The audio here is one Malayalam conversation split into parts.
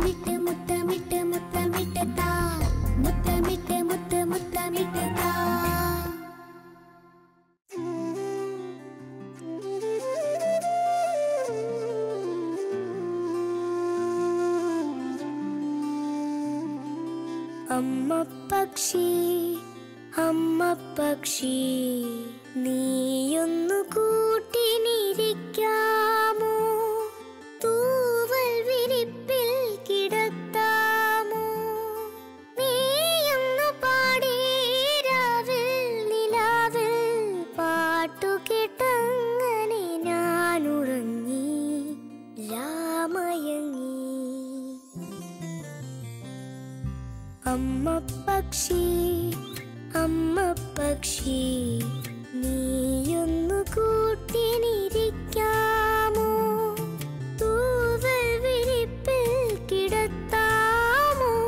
മുത്തമിട്ട് മുത്തമിട്ട് മുത്തമിട്ട് താ മുത്തമിട്ട് മുത്ത് മുത്തമിട്ട് താ അമ്മ പക്ഷി അമ്മ പക്ഷി നീയൊന്നു കൂട്ടിനിരിക്കാമോ തൂവൽ വിരിപ്പിൽ കിടത്താമോ നീയൊന്നു പാടീരാവിൽ നിലാവിൽ പാട്ടു കേട്ടങ്ങനെ ഞാൻ ഉറങ്ങി രാമയങ്ങി അമ്മ പക്ഷി അമ്മ പക്ഷി നീയൊന്നു കൂട്ടിനിരിക്കാമോ തൂവൽ വിരിപ്പിൽ കിടത്താമോ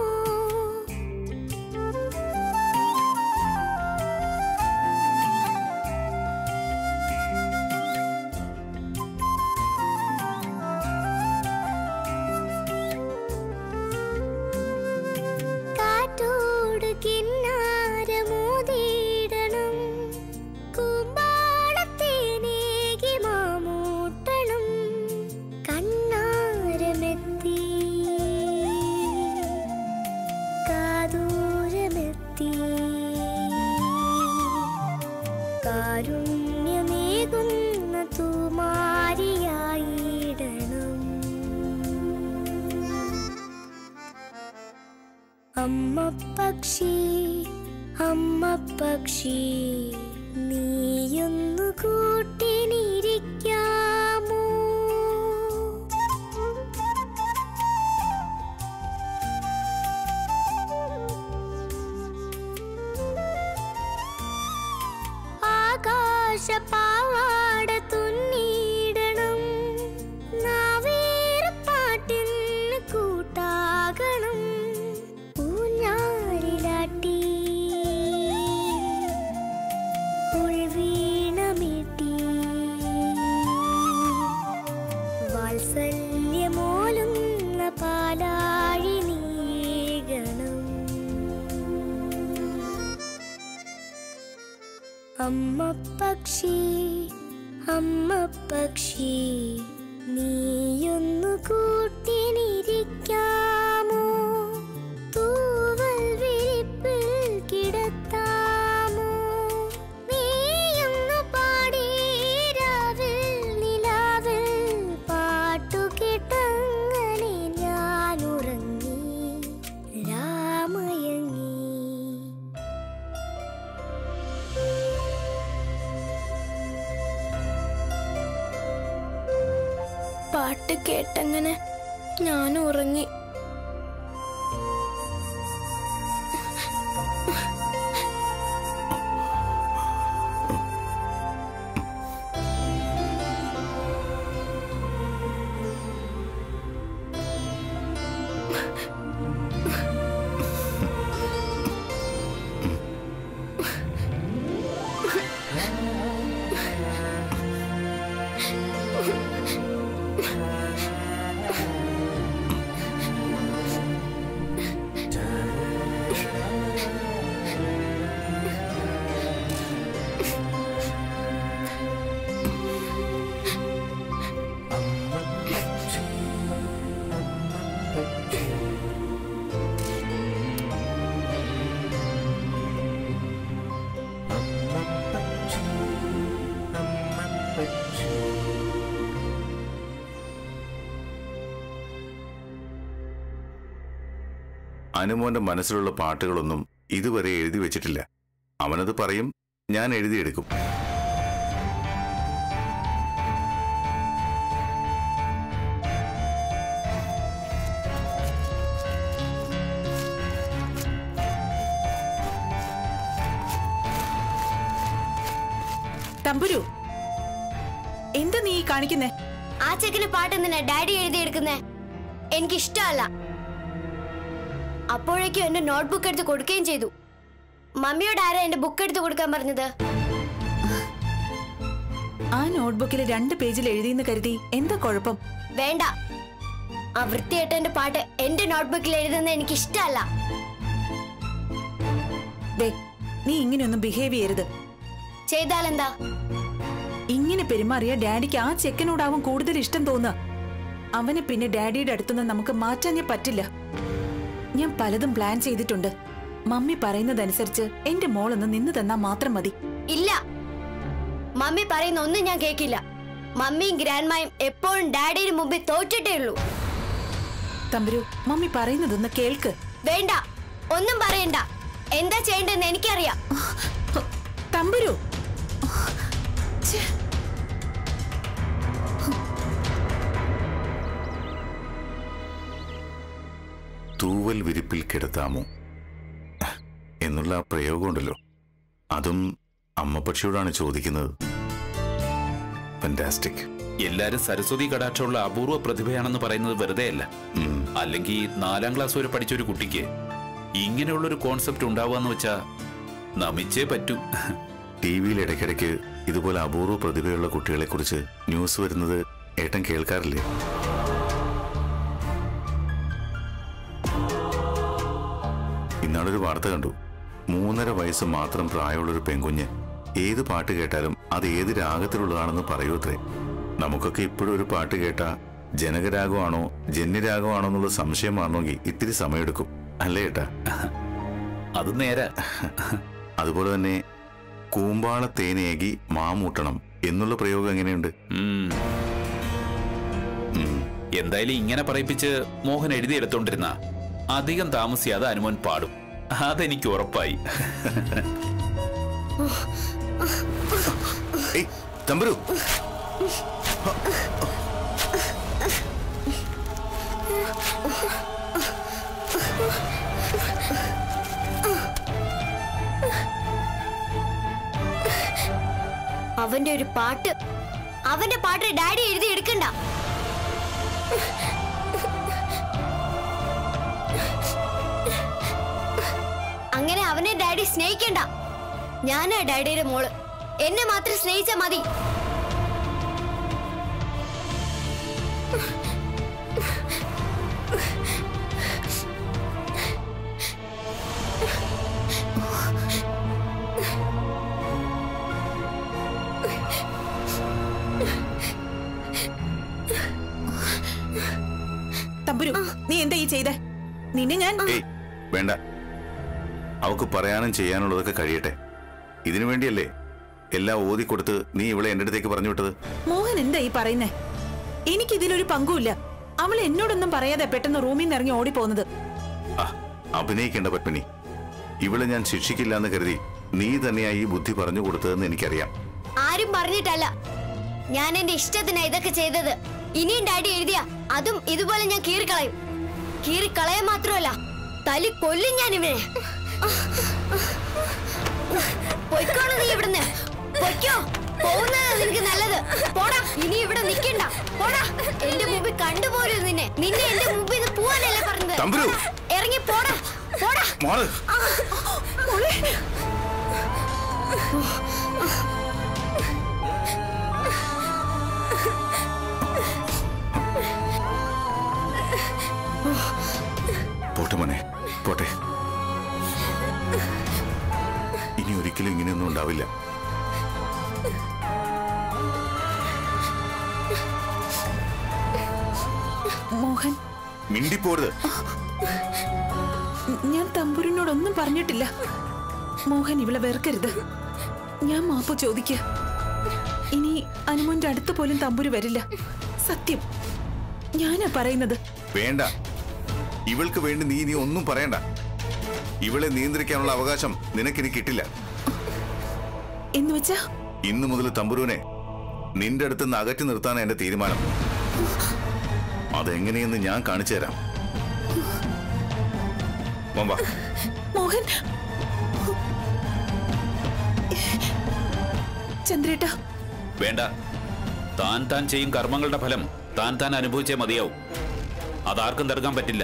കാറ്റോട് കിന്നാരമോതിയിടണം കൂമ്പാളത്തേനേകി മാമൂട്ടണം കണ്ണാരമെത്തി കാതൂരമെത്തി കാരുണ്യമേകുന്ന തൂമാരിയായിടണം അമ്മ പക്ഷി അമ്മ പക്ഷി നീയൊന്നു കൂട്ടിനിരിക്കാമോ ആകാശ പാവാട തുന്നിയിടണം നാവേറെ പാട്ടിന് കൂട്ടാകണം ഊഞ്ഞാലിലാട്ടി ഉൾവീണമീട്ടി വാത്സല്യമോലുന്ന പാലാഴി നീകണം അമ്മ പക്ഷി അമ്മ പക്ഷി നീയൊന്നു കൂട്ടിനിരിക്കാമോ തൂവൽ വിരിപ്പിൽ കിടത്താമോ നീയൊന്നു പാടീരാവിൽ നിലാവിൽ പാട്ടു കേട്ടങ്ങനെ ഞാൻ ഉറങ്ങി രാമയങ്ങി പാട്ട് കേട്ടങ്ങനെ ഞാൻ ഉറങ്ങി അനുമോന്റെ മനസ്സിലുള്ള പാട്ടുകളൊന്നും ഇതുവരെ എഴുതി വെച്ചിട്ടില്ല അവനത് പറയും ഞാൻ എഴുതിയെടുക്കും തമ്പുരു എന്താ നീ ഈ കാണിക്കുന്നേ ആ ചെക്കിന് പാട്ട് എന്തിനാ ഡാഡി എഴുതിയെടുക്കുന്നേ എനിക്ക് ഇഷ്ടമല്ല അപ്പോഴേക്കും എന്റെ നോട്ട്ബുക്ക് എടുത്ത് കൊടുക്കുകയും ചെയ്തു മമ്മിയോട് ആരാ എന്റെ ബുക്ക് എടുത്ത് കൊടുക്കാൻ പറഞ്ഞത് ആ നോട്ട്ബുക്കിൽ രണ്ട് പേജിൽ എഴുതിയെന്ന് കരുതി എന്താ കുഴപ്പം വേണ്ട ആ വൃത്തിയേട്ടന്റെ പാട്ട് എന്റെ നോട്ട്ബുക്കിൽ എഴുതുന്നത് എനിക്ക് ഇഷ്ടമല്ല ദേ നീ ഇങ്ങനെയൊന്നും ബിഹേവ് ചെയ്യരുത് ചെയ്താലെന്താ ഇങ്ങനെ പെരുമാറിയ ഡാഡിക്ക് ആ ചെക്കനോടാവും കൂടുതൽ ഇഷ്ടം തോന്നുക അവനെ പിന്നെ ഡാഡിയുടെ അടുത്തുനിന്ന് നമുക്ക് മാറ്റാനേ പറ്റില്ല ഞാൻ പലതും പ്ലാൻ ചെയ്തിട്ടുണ്ട് മമ്മി പറയുന്നതനുസരിച്ച് എന്റെ മോളൊന്ന് നിന്ന് തന്നാ മാത്രം മതി ഇല്ല മമ്മി പറയുന്ന ഒന്നും ഞാൻ കേക്കില്ല മമ്മിയും ഗ്രാൻഡ്മായും എപ്പോഴും ഡാഡിയുടെ മുമ്പിൽ തോറ്റിട്ടേ ഉള്ളൂ തമ്പുരു മമ്മി പറയുന്നതൊന്ന് കേൾക്ക് വേണ്ട ഒന്നും പറയണ്ട എന്താ ചെയ്യേണ്ടതെന്ന് എനിക്കറിയാം തമ്പുരു ഛെ, തൂവൽ വിരിപ്പിൽ കിടത്താമോ എന്നുള്ള ആ പ്രയോഗമുണ്ടല്ലോ അതും അമ്മപ്പക്ഷിയോടാണ് ചോദിക്കുന്നത് ഫന്റാസ്റ്റിക് എല്ലാരും സരസ്വതി കടാക്ഷമുള്ള അപൂർവ പ്രതിഭയാണെന്ന് പറയുന്നത് വെറുതെ അല്ല അല്ലെങ്കിൽ നാലാം ക്ലാസ് വരെ പഠിച്ച ഒരു കുട്ടിക്ക് ഇങ്ങനെയുള്ള ഒരു കോൺസെപ്റ്റ് ഉണ്ടാവുകയെന്ന് വെച്ചാ നമിച്ചേ പറ്റൂ ടി വിയിൽ ഇടയ്ക്കിടയ്ക്ക് ഇതുപോലെ അപൂർവ പ്രതിഭയുള്ള കുട്ടികളെ കുറിച്ച് ന്യൂസ് വരുന്നത് ഏട്ടൻ കേൾക്കാറില്ലേ ഇന്നാളൊരു വാർത്ത കണ്ടു മൂന്നര വയസ്സ് മാത്രം പ്രായമുള്ളൊരു പെൺകുഞ്ഞ് ഏത് പാട്ട് കേട്ടാലും അത് ഏത് രാഗത്തിലുള്ളതാണെന്ന് പറയൂത്രേ നമുക്കൊക്കെ ഇപ്പോഴും ഒരു പാട്ട് കേട്ടാ ജനകരാഗമാണോ ജന്യരാഗമാണോ എന്നുള്ള സംശയം മാറണമെങ്കിൽ ഇത്തിരി സമയമെടുക്കും അല്ലേ ഏട്ടാ അത് നേരെ അതുപോലെ തന്നെ കൂമ്പാള തേനേകി മാമൂട്ടണം എന്നുള്ള പ്രയോഗം എങ്ങനെയുണ്ട് ഉം. ഉം. എന്തായാലും ഇങ്ങനെ പറയിപ്പിച്ച് മോഹൻ എഴുതിയെടുത്തോണ്ടിരുന്ന അധികം താമസിയാതെ അനുമോൻ പാടും അതെനിക്ക് ഉറപ്പായി ഏയ് തമ്പുരു അവന്റെ ഒരു പാട്ട് അവന്റെ പാട്ട് ഡാഡി എഴുതി എടുക്കണ്ട അങ്ങനെ അവനെ ഡാഡി സ്നേഹിക്കണ്ട ഞാനാ ഡാഡിയുടെ മോള് എന്നെ മാത്രം സ്നേഹിച്ചാ മതി തമ്പുരു നീ എന്താ ഈ ചെയ്തേ നിന്നെ ഞാൻ ഏയ് വേണ്ട അവക്ക് പറയാനും ചെയ്യാനുള്ളതൊക്കെ കഴിയട്ടെ ഇതിനു വേണ്ടിയല്ലേ എല്ലാം ഓതി കൊടുത്ത് നീ ഇവളെ എന്റെ അടുത്തേക്ക് പറഞ്ഞു വിട്ടത് മോഹൻ എന്താ ഈ പറയുന്നേ എനിക്കിതിലൊരു പങ്കുമില്ല അവൾ എന്നോടൊന്നും പറയാതെ പെട്ടെന്ന് റൂമിൽ നിന്ന് ഇറങ്ങി ഓടിപ്പോന്നത് ആ അഭിനയിക്കേണ്ട പത്മിനി ഇവളെ ഞാൻ ശിക്ഷിക്കില്ല എന്ന് കരുതി നീ തന്നെയാ ഈ ബുദ്ധി പറഞ്ഞു കൊടുത്തതെന്ന് എനിക്കറിയാം ആരും പറഞ്ഞിട്ടല്ല ഞാൻ എന്റെ ഇഷ്ടത്തിനാ ഇതൊക്കെ ചെയ്തത് ഇനിയും ഡാഡി എഴുതിയ അതും ഇതുപോലെ ഞാൻ കീറിക്കളയും കീറിക്കളയാൻ മാത്രമല്ല തലി കൊല്ലും ഞാൻ ഇവനെ പൊയ്ക്കോണ നീ ഇവിടുന്ന് പൊയ്ക്കോ പോകുന്നത് നിനക്ക് നല്ലത് പോടാ ഇനി ഇവിടെ നിക്കണ്ട പോടാ എന്റെ മുമ്പിൽ കണ്ടുപോലും നിന്നെ നിന്നെ എന്റെ മുമ്പിൽ നിന്ന് പോവാനല്ലേ പറഞ്ഞത് തമ്പുരു! ഇറങ്ങി പോടാ പോടാ മോള് പോട്ടെ മോനെ പോട്ടെ ഇനി ഒരിക്കലും ഇങ്ങനെയൊന്നും ഉണ്ടാവില്ല മോഹൻ മിണ്ടിപ്പോരുത് ഞാൻ തമ്പുരിനോടൊന്നും പറഞ്ഞിട്ടില്ല മോഹൻ ഇവളെ വെറുക്കരുത് ഞാൻ മാപ്പ് ചോദിക്ക ഇനി അനുമോന്റെ അടുത്ത് പോലും തമ്പുരു വരില്ല സത്യം ഞാനാ പറയുന്നത് വേണ്ട ഇവൾക്ക് വേണ്ടി നീ നീ ഒന്നും പറയണ്ട ഇവളെ നിയന്ത്രിക്കാനുള്ള അവകാശം നിനക്കിനി കിട്ടില്ല എന്ന് വെച്ചാ ഇന്നു മുതൽ തമ്പുരുവിനെ നിന്റെ അടുത്ത് നിന്ന് അകറ്റി നിർത്താൻ എന്റെ തീരുമാനം അതെങ്ങനെയെന്ന് ഞാൻ കാണിച്ചു തരാം മോൻ വാ. മോഹൻ ചന്ദ്രേട്ട വേണ്ട താൻ താൻ ചെയ്യും കർമ്മങ്ങളുടെ ഫലം താൻ താൻ അനുഭവിച്ചേ മതിയാവും അതാർക്കും തടുക്കാൻ പറ്റില്ല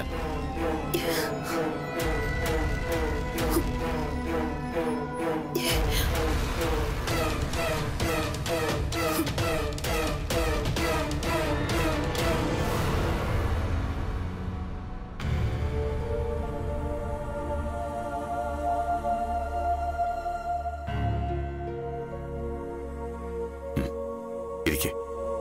ഇരിക്കെ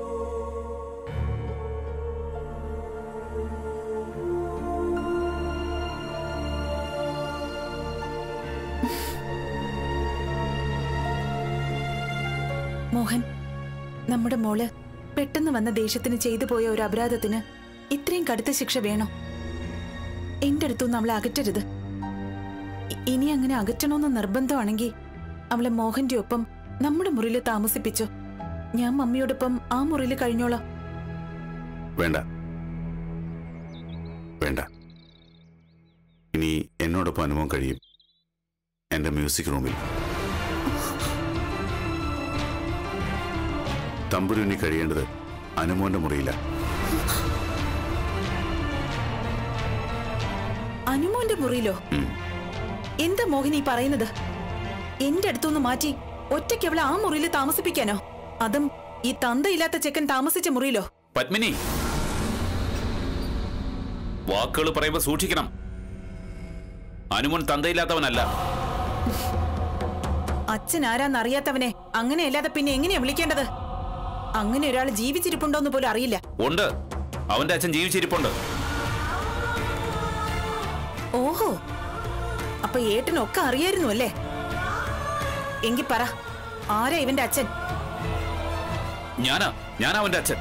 മോഹൻ നമ്മുടെ മോള് പെട്ടെന്ന് വന്ന ദേഷ്യത്തിന് ചെയ്തു പോയ ഒരു അപരാധത്തിന് ഇത്രയും കടുത്ത ശിക്ഷ വേണോ എന്റെ അടുത്തുനിന്ന് അവളെ അകറ്റരുത് ഇ- ഇനി അങ്ങനെ അകറ്റണമെന്ന് നിർബന്ധമാണെങ്കിൽ അവളെ മോഹന്റെ ഒപ്പം നമ്മുടെ മുറിയിൽ താമസിപ്പിച്ചോ ഞാൻ മമ്മിയോടൊപ്പം ആ മുറിയിൽ കഴിഞ്ഞോളാം വേണ്ട വേണ്ട ഇനി എന്നോടൊപ്പം അനുഭവം കഴിയും എന്റെ മ്യൂസിക് റൂമിൽ തമ്പുരുന്നി കഴിയേണ്ടത് അനുമോന്റെ മുറിയില്ല അനുമോന്റെ മുറിയിലോ ഉം. എന്താ മോഹിനി ഈ പറയുന്നത് എന്റെ അടുത്തുനിന്ന് മാറ്റി ഒറ്റയ്ക്ക് അവളെ ആ മുറിയിൽ താമസിപ്പിക്കാനോ അതും ഈ തന്തയില്ലാത്ത ചെക്കൻ താമസിച്ച മുറിയിലോ പത്മിനി വാക്കുകൾ പറയുമ്പോ സൂക്ഷിക്കണം അനുമോൻ തന്തയില്ലാത്തവനല്ല അച്ഛൻ ആരാന്നറിയാത്തവനെ അങ്ങനെയല്ലാതെ പിന്നെ എങ്ങനെയാ വിളിക്കേണ്ടത് അങ്ങനെ ഒരാൾ ജീവിച്ചിരിപ്പുണ്ടോന്ന് പോലും അറിയില്ല ഉണ്ട് അവന്റെ അച്ഛൻ ജീവിച്ചിരിപ്പുണ്ട് ഓഹോ അപ്പൊ ഏട്ടനൊക്കെ അറിയായിരുന്നു അല്ലേ എങ്കി പറ ആരാ ഇവന്റെ അച്ഛൻ ഞാനാ ഞാനാ അവന്റെ അച്ഛൻ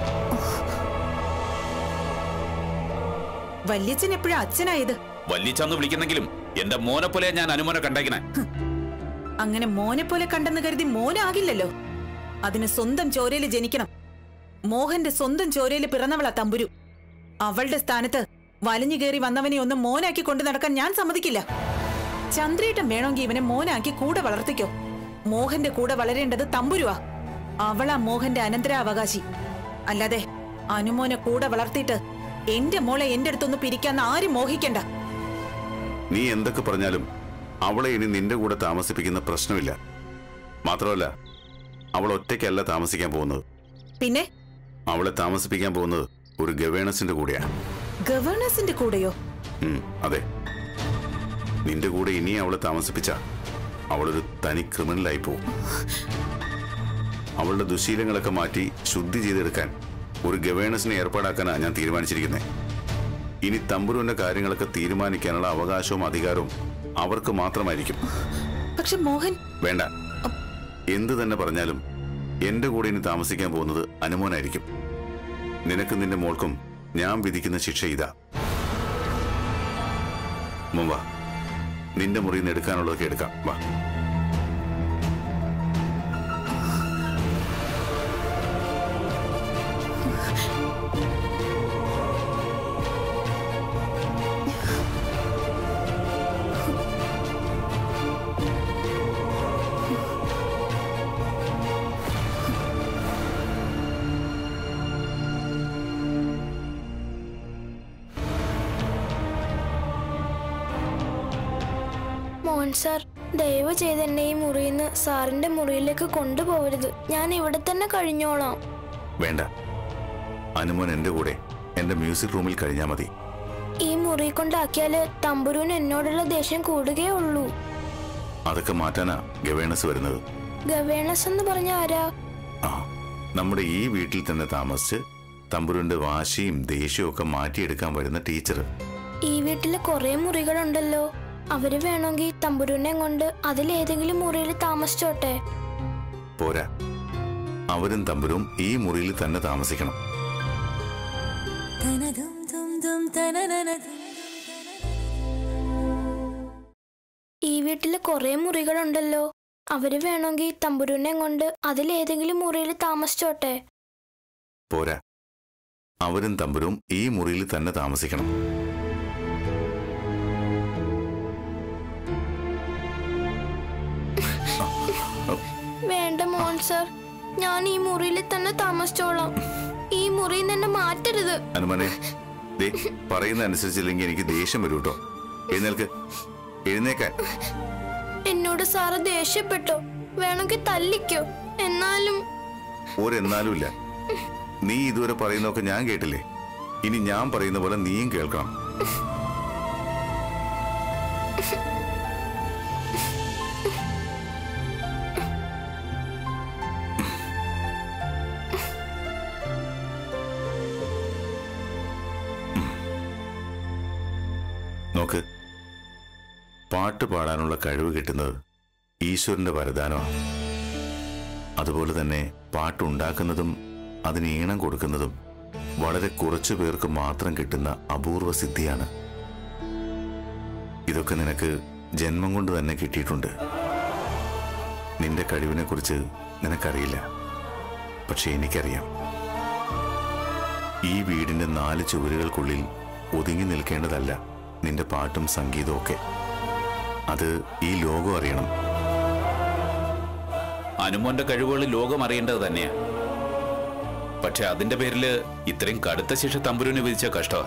വല്യച്ഛൻ എപ്പോഴാ അച്ഛനായത് വല്ലിച്ചന്ന് വിളിക്കുന്നെങ്കിലും എന്റെ മോനെ പോലെ ഞാൻ അനുമോനെ കണ്ടേക്കണേ അങ്ങനെ മോനെ പോലെ കണ്ടെന്ന് കരുതി മോനാകില്ലല്ലോ അതിന് സ്വന്തം ചോരയിൽ ജനിക്കണം മോഹന്റെ സ്വന്തം ചോരയിൽ പിറന്നവളാ തമ്പുരു അവളുടെ സ്ഥാനത്ത് വലിഞ്ഞു കയറി വന്നവനെ ഒന്ന് മോനാക്കി കൊണ്ടു നടക്കാൻ ഞാൻ സമ്മതിക്കില്ല ചന്ദ്രേട്ടൻ വേണമെങ്കിൽ ഇവനെ മോനാക്കി കൂടെ വളർത്തിക്കോ മോഹന്റെ കൂടെ വളരേണ്ടത് തമ്പുരുവാ അവളാ മോഹന്റെ അനന്തരാവകാശി അല്ലാതെ അനുമോനെ കൂടെ വളർത്തിയിട്ട് എന്റെ മോളെ എന്റെ അടുത്തൊന്ന് പിരിക്കാന്ന് ആരും മോഹിക്കണ്ട നീ എന്തൊക്കെ പറഞ്ഞാലും അവളെ ഇനി നിന്റെ കൂടെ താമസിപ്പിക്കുന്ന പ്രശ്നമില്ല മാത്രമല്ല അവൾ ഒറ്റയ്ക്കല്ല താമസിക്കാൻ പോകുന്നത് പിന്നെ അവളെ താമസിപ്പിക്കാൻ പോകുന്നത് ഒരു ഗവേണസിന്റെ കൂടെയാണ് ഗവേണേഴ്സിന്റെ കൂടെയോ ഉം, അതെ നിന്റെ കൂടെ ഇനി അവളെ താമസിപ്പിച്ച അവളൊരു തനി ക്രിമിനലായി പോകും അവളുടെ ദുശീലങ്ങളൊക്കെ മാറ്റി ശുദ്ധി ചെയ്തെടുക്കാൻ ഒരു ഗവേണസിനെ ഏർപ്പാടാക്കാനാണ് ഞാൻ തീരുമാനിച്ചിരിക്കുന്നത് ഇനി തമ്പുരുവിന്റെ കാര്യങ്ങളൊക്കെ തീരുമാനിക്കാനുള്ള അവകാശവും അധികാരവും അവർക്ക് മാത്രമായിരിക്കും പക്ഷെ മോഹൻ വേണ്ട എന്ത് തന്നെ പറഞ്ഞാലും എന്റെ കൂടെ ഇനി താമസിക്കാൻ പോകുന്നത് അനുമോനായിരിക്കും നിനക്ക് നിന്റെ മോൾക്കും ഞാൻ വിധിക്കുന്ന ശിക്ഷ ഇതാ മുമ്പ നിന്റെ മുറിയിൽ നിന്ന് എടുക്കാനുള്ളതൊക്കെ എടുക്കാം വാ മോഹൻ സാർ ദയവ് ചെയ്ത് എന്നെ ഈ മുറിയിൽ നിന്ന് സാറിന്റെ മുറിയിലേക്ക് കൊണ്ടുപോകരുത് ഞാൻ ഇവിടെ തന്നെ കഴിഞ്ഞോളാം വേണ്ട അനുമോൻ എന്റെ കൂടെ എന്റെ മ്യൂസിക് റൂമിൽ കഴിഞ്ഞാൽ മതി ഈ മുറി കൊണ്ടാക്കിയാല് തമ്പുരുവിന് എന്നോടുള്ള ദേഷ്യം കൂടുകയേ ഉള്ളൂ അതൊക്കെ മാറ്റാനാ ഗവേണസ് വരുന്നത് ഗവേണസ് എന്ന് പറഞ്ഞ ആരാ ആ നമ്മുടെ ഈ വീട്ടിൽ തന്നെ താമസിച്ച് തമ്പുരുവിന്റെ വാശിയും ദേഷ്യവും ഒക്കെ മാറ്റിയെടുക്കാൻ വരുന്ന ടീച്ചർ ഈ വീട്ടില് കുറെ മുറികളുണ്ടല്ലോ അവര് വേണമെങ്കിൽ തമ്പുരുവിനെ കൊണ്ട് അതിലേതെങ്കിലും മുറിയിൽ താമസിച്ചോട്ടെ പോരാ അവരും തമ്പുരും ഈ മുറിയിൽ തന്നെ താമസിക്കണം ഈ വീട്ടില് കുറെ മുറികളുണ്ടല്ലോ അവര് വേണമെങ്കിൽ തമ്പുരുവിനെ കൊണ്ട് അതിലേതെങ്കിലും മുറിയിൽ താമസിച്ചോട്ടെ പോരാ അവരും തമ്പുരും ഈ മുറിയിൽ തന്നെ താമസിക്കണം വേണ്ട മോൻ സർ ഞാൻ ഈ മുറിയിൽ തന്നെ താമസിച്ചോളാം ഈ മുറിയിൽ നിന്ന് എന്നെ മാറ്റരുത് അനുമനെ ദേ പറയുന്ന അനുസരിച്ചില്ലെങ്കിൽ എനിക്ക് ദേഷ്യം വരും കേട്ടോ എഴുന്നേൽക്ക് എഴുന്നേക്കാൻ എന്നോട് സാറ് ദേഷ്യപ്പെട്ടോ വേണമെങ്കിൽ തല്ലിക്കോ എന്നാലും ഒരെന്നാലും ഇല്ല നീ ഇതുവരെ പറയുന്നതൊക്കെ ഞാൻ കേട്ടില്ലേ ഇനി ഞാൻ പറയുന്ന പോലെ നീയും കേൾക്കണം പാട്ട് പാടാനുള്ള കഴിവ് കിട്ടുന്നത് ഈശ്വരന്റെ വരദാനമാണ് അതുപോലെ തന്നെ പാട്ടുണ്ടാക്കുന്നതും അതിന് ഈണം കൊടുക്കുന്നതും വളരെ കുറച്ചു പേർക്ക് മാത്രം കിട്ടുന്ന അപൂർവ സിദ്ധിയാണ് ഇതൊക്കെ നിനക്ക് ജന്മം കൊണ്ട് തന്നെ കിട്ടിയിട്ടുണ്ട് നിന്റെ കഴിവിനെക്കുറിച്ച് നിനക്കറിയില്ല പക്ഷെ എനിക്കറിയാം ഈ വീടിന്റെ നാല് ചുവരുകൾക്കുള്ളിൽ ഒതുങ്ങി നിൽക്കേണ്ടതല്ല നിന്റെ പാട്ടും സംഗീതവും ഒക്കെ അത് ഈ ലോകം അറിയണം അനുമോന്റെ കഴിവുകൾ ലോകം അറിയേണ്ടത് തന്നെയാ പക്ഷെ അതിന്റെ പേരില് ഇത്രയും കടുത്ത ശിക്ഷ തമ്പുരുവിന് വിധിച്ച കഷ്ടമാ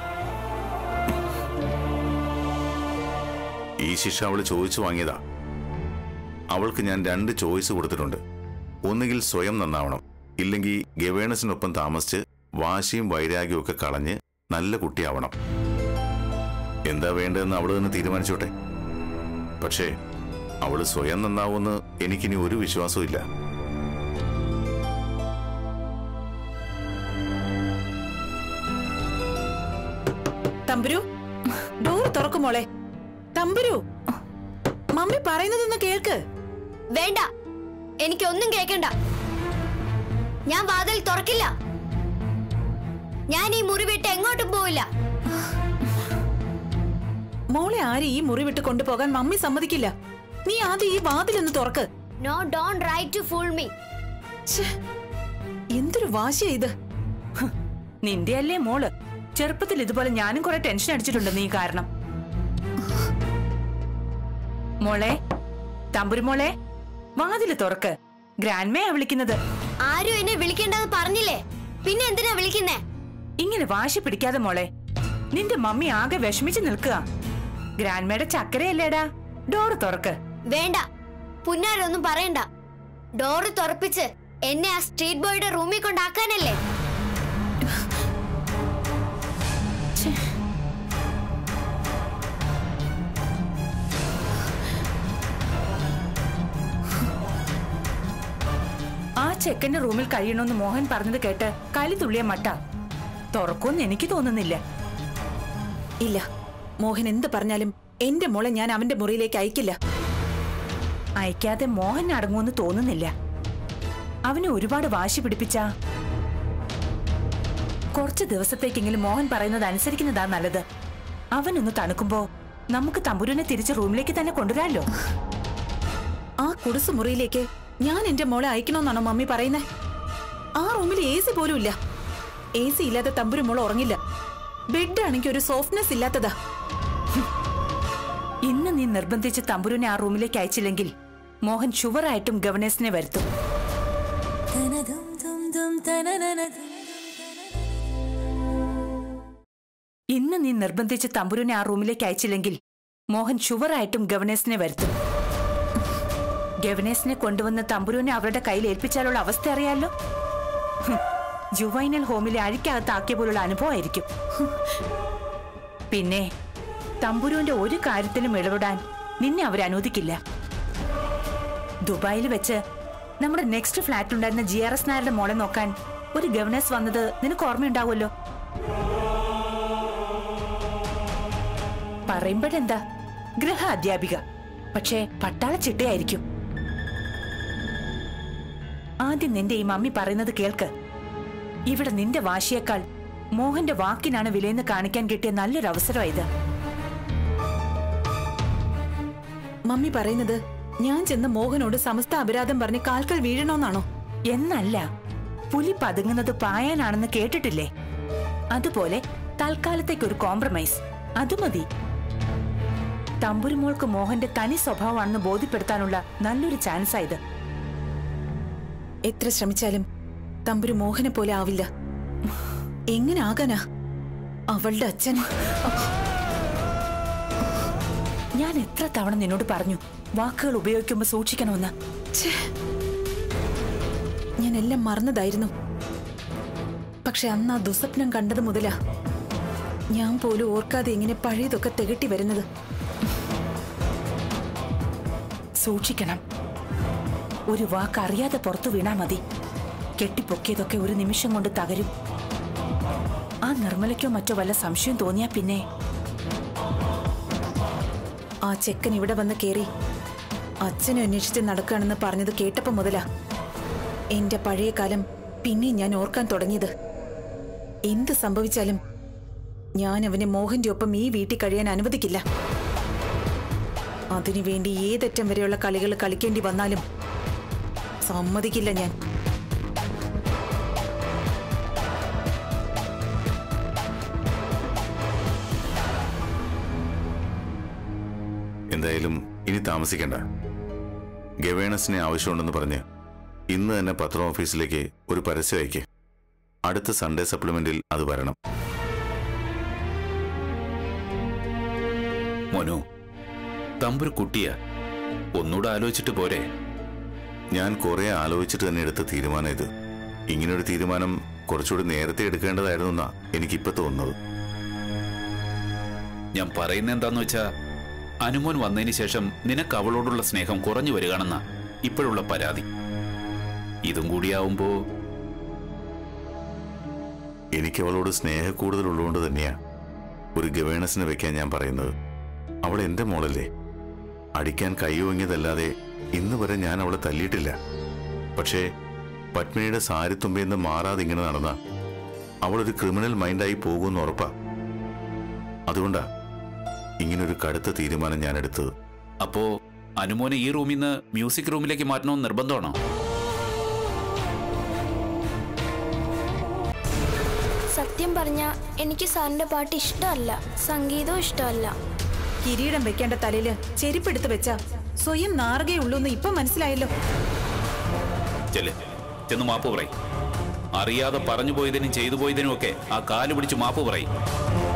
ഈ ശിക്ഷ അവൾ ചോദിച്ചു വാങ്ങിയതാ അവൾക്ക് ഞാൻ രണ്ട് ചോയ്സ് കൊടുത്തിട്ടുണ്ട് ഒന്നുകിൽ സ്വയം നന്നാവണം ഇല്ലെങ്കിൽ ഗവേണസിനൊപ്പം താമസിച്ച് വാശിയും വൈരാഗ്യവും ഒക്കെ കളഞ്ഞ് നല്ല കുട്ടിയാവണം എന്താ വേണ്ടതെന്ന് അവള് തന്നെ തീരുമാനിച്ചോട്ടെ പക്ഷേ അവള് സ്വയം നന്നാവുമെന്ന് എനിക്കിനി ഒരു വിശ്വാസവും ഇല്ല തമ്പുരു ഡോർ തുറക്കും മോളെ തമ്പുരു മമ്മി പറയുന്നതൊന്ന് കേൾക്ക് വേണ്ട എനിക്കൊന്നും കേൾക്കണ്ട ഞാൻ വാതിൽ തുറക്കില്ല ഞാൻ ഈ മുറി വിട്ട് എങ്ങോട്ടും പോവില്ല മോളെ ആരും ഈ മുറി വിട്ട് കൊണ്ടുപോകാൻ മമ്മി സമ്മതിക്കില്ല നീ ആദ്യം ഈ വാതിലൊന്ന് തുറക്ക് നോ ഡോൺ റൈറ്റ് ടു ഫൂൾ മീ ഛെ, എന്തൊരു വാശിയാ ഇത് നിന്റെ അല്ലേ മോള് ചെറുപ്പത്തിൽ ഇതുപോലെ ഞാനും കുറെ ടെൻഷൻ അടിച്ചിട്ടുണ്ട് നീ കാരണം മോളെ തമ്പുരു മോളെ വാതില് തുറക്ക് ഗ്രാൻഡ്മയാ വിളിക്കുന്നത് ആരും എന്നെ വിളിക്കേണ്ടെന്ന് പറഞ്ഞില്ലേ പിന്നെ എന്തിനാ വിളിക്കുന്നേ ഇങ്ങനെ വാശി പിടിക്കാതെ മോളെ നിന്റെ മമ്മി ആകെ വിഷമിച്ച് നിൽക്കുക ഗ്രാൻഡ്മയുടെ ചക്കരയല്ലേടാ ഡോറ് തുറക്ക് വേണ്ട പുന്നാരൊന്നും പറയണ്ട ഡോറ് തുറപ്പിച്ച് എന്നെ ആ സ്ട്രീറ്റ് ബോയുടെ റൂമിൽ കൊണ്ടാക്കാനല്ലേ ആ ചെക്കന്റെ റൂമിൽ കഴിയണമെന്ന് മോഹൻ പറഞ്ഞത് കേട്ട് കലി തുള്ളിയ മട്ട തുറക്കുമെന്ന് എനിക്ക് തോന്നുന്നില്ല ഇല്ല മോഹൻ എന്ത് പറഞ്ഞാലും എന്റെ മോളെ ഞാൻ അവന്റെ മുറിയിലേക്ക് അയക്കില്ല അയക്കാതെ മോഹൻ അടങ്ങുമെന്ന് തോന്നുന്നില്ല അവനെ ഒരുപാട് വാശി പിടിപ്പിച്ച കുറച്ച് ദിവസത്തേക്കെങ്കിലും മോഹൻ പറയുന്നത് അനുസരിക്കുന്നതാ നല്ലത് അവനൊന്ന് തണുക്കുമ്പോ നമുക്ക് തമ്പുരുവിനെ തിരിച്ച് റൂമിലേക്ക് തന്നെ കൊണ്ടുവരാമല്ലോ ആ കുടുസ് മുറിയിലേക്ക് ഞാൻ എന്റെ മോളെ അയക്കണമെന്നാണോ മമ്മി പറയുന്നേ ആ റൂമിൽ എ സി പോലും ഇല്ല എ സി ഇല്ലാതെ തമ്പുരു മോൾ ഉറങ്ങില്ല ബെഡ് ആണെങ്കിൽ ഒരു സോഫ്റ്റ്നെസ് ഇല്ലാത്തതാ ഇന്ന് നീ നിർബന്ധിച്ച് തമ്പുരുവിനെ ആ റൂമിലേക്ക് അയച്ചില്ലെങ്കിൽ മോഹൻ ഷുവറായിട്ടും ഗവർണേഴ്സിനെ വരുത്തും ഇന്ന് നീ നിർബന്ധിച്ച് തമ്പുരുവിനെ ആ റൂമിലേക്ക് അയച്ചില്ലെങ്കിൽ മോഹൻ ഷുവറായിട്ടും ഗവർണേഴ്സിനെ വരുത്തും ഗവർണേഴ്സിനെ കൊണ്ടുവന്ന് തമ്പുരുവിനെ അവരുടെ കയ്യിൽ ഏൽപ്പിച്ചാലുള്ള അവസ്ഥ അറിയാലോ ഹും, ജുവൈനൽ ഹോമിലെ അഴിക്കകത്താക്കിയ പോലുള്ള അനുഭവമായിരിക്കും പിന്നെ തമ്പുരുവിന്റെ ഒരു കാര്യത്തിലും ഇടപെടാൻ നിന്നെ അവർ അനുവദിക്കില്ല ദുബായിൽ വെച്ച് നമ്മുടെ നെക്സ്റ്റ് ഫ്ലാറ്റിലുണ്ടായിരുന്ന ജി ആർ എസ് നായരുടെ മോളെ നോക്കാൻ ഒരു ഗവർണേഴ്സ് വന്നത് നിനക്ക് ഓർമ്മയുണ്ടാവുമല്ലോ പറയുമ്പോഴെന്താ ഗൃഹ അധ്യാപിക പക്ഷേ പട്ടാള ചിട്ടയായിരിക്കും ആദ്യം നിന്റെ ഈ മമ്മി പറയുന്നത് കേൾക്ക് ഇവിടെ നിന്റെ വാശിയേക്കാൾ മോഹന്റെ വാക്കിനാണ് വിലയെന്ന് കാണിക്കാൻ കിട്ടിയ നല്ലൊരു അവസരം ഇത് മമ്മി പറയുന്നത് ഞാൻ ചെന്ന് മോഹനോട് സമസ്ത അപരാധം പറഞ്ഞ് കാൽക്കൽ വീഴണമെന്നാണോ എന്നല്ല പുലി പതുങ്ങുന്നത് പായാനാണെന്ന് കേട്ടിട്ടില്ലേ അതുപോലെ തൽക്കാലത്തേക്ക് ഒരു കോംപ്രമൈസ് അത് മതി തമ്പുരുമോൾക്ക് മോഹന്റെ തനി സ്വഭാവമാണെന്ന് ബോധ്യപ്പെടുത്താനുള്ള നല്ലൊരു ചാൻസാ ഇത് എത്ര ശ്രമിച്ചാലും തമ്പുരു മോഹനെ പോലെ ആവില്ല എങ്ങനെ ആകാനാ അവളുടെ അച്ഛൻ ഞാൻ എത്ര തവണ നിന്നോട് പറഞ്ഞു വാക്കുകൾ ഉപയോഗിക്കുമ്പോൾ സൂക്ഷിക്കണമെന്ന് ഛേ. ഞാൻ എല്ലാം മറന്നതായിരുന്നു പക്ഷെ അന്ന് ആ ദുസ്വപ്നം കണ്ടത് മുതലാ ഞാൻ പോലും ഓർക്കാതെ ഇങ്ങനെ പഴയതൊക്കെ തികട്ടി വരുന്നത് സൂക്ഷിക്കണം ഒരു വാക്ക് അറിയാതെ പുറത്തു വീണാ മതി കെട്ടിപ്പൊക്കിയതൊക്കെ ഒരു നിമിഷം കൊണ്ട് തകരും ആ നിർമ്മലയ്ക്കോ മറ്റോ വല്ല സംശയം തോന്നിയാ പിന്നെ ആ ചെക്കൻ ഇവിടെ വന്ന് കേറി അച്ഛനെ അന്വേഷിച്ച് നടക്കുകയാണെന്ന് പറഞ്ഞത് കേട്ടപ്പോ മുതലാ എന്റെ പഴയ കാലം പിന്നെയും ഞാൻ ഓർക്കാൻ തുടങ്ങിയത് എന്ത് സംഭവിച്ചാലും ഞാൻ അവനെ മോഹന്റെ ഒപ്പം ഈ വീട്ടിൽ കഴിയാൻ അനുവദിക്കില്ല അതിനുവേണ്ടി ഏതറ്റം വരെയുള്ള കളികൾ കളിക്കേണ്ടി വന്നാലും സമ്മതിക്കില്ല ഞാൻ എന്തായാലും ഇനി താമസിക്കണ്ട ഗവേണസിനെ ആവശ്യമുണ്ടെന്ന് പറഞ്ഞ് ഇന്ന് തന്നെ പത്രം ഓഫീസിലേക്ക് ഒരു പരസ്യം അയക്ക് അടുത്ത സൺഡേ സപ്ലിമെന്റിൽ അത് വരണം മോനു തമ്പൊരു കുട്ടിയാ ഒന്നുകൂടെ ആലോചിച്ചിട്ട് പോരെ ഞാൻ കുറെ ആലോചിച്ചിട്ട് തന്നെ എടുത്ത തീരുമാനം ഇത് ഇങ്ങനൊരു തീരുമാനം കുറച്ചുകൂടി നേരത്തെ എടുക്കേണ്ടതായിരുന്നു എന്നാ എനിക്കിപ്പോ തോന്നുന്നത് ഞാൻ പറയുന്ന എന്താന്ന് വെച്ചാ അനുമോൻ വന്നതിന് ശേഷം നിനക്ക് അവളോടുള്ള സ്നേഹം കുറഞ്ഞു വരികയാണെന്ന ഇപ്പോഴുള്ള പരാതി ഇതും കൂടിയാവുമ്പോ എനിക്ക് അവളോട് സ്നേഹ കൂടുതലുള്ളതുകൊണ്ട് തന്നെയാ ഒരു ഗവേണസിന് വെക്കാൻ ഞാൻ പറയുന്നത് അവൾ എന്റെ മോളല്ലേ അടിക്കാൻ കൈയോങ്ങിയതല്ലാതെ ഇന്ന് വരെ ഞാൻ അവളെ തല്ലിയിട്ടില്ല പക്ഷേ പത്മിനിയുടെ സാരിത്തുമ്പയെന്ന് മാറാതെ ഇങ്ങനെ നടന്ന അവളൊരു ക്രിമിനൽ മൈൻഡായി പോകുമെന്ന് ഉറപ്പാ അതുകൊണ്ടാ ഇങ്ങനൊരു കടുത്ത തീരുമാനം ഞാൻ എടുത്തത് അപ്പോ അനുമോനെ ഈ റൂമിൽ നിന്ന് മ്യൂസിക് റൂമിലേക്ക് മാറ്റണമെന്ന് നിർബന്ധമാണോ സത്യം പറഞ്ഞ എനിക്ക് സാറിന്റെ പാട്ട് ഇഷ്ടമല്ല സംഗീതവും ഇഷ്ടമല്ല കിരീടം വെക്കേണ്ട തലയില് ചെരുപ്പെടുത്ത് വെച്ച സ്വയം നാറുകയുള്ളൂ എന്ന് ഇപ്പൊ മനസ്സിലായല്ലോ ചെല്ല് ചെന്ന് മാപ്പ് പറയും അറിയാതെ പറഞ്ഞു പോയതിനും ചെയ്തു പോയതിനും ഒക്കെ ആ കാല് പിടിച്ച് മാപ്പ് പറയും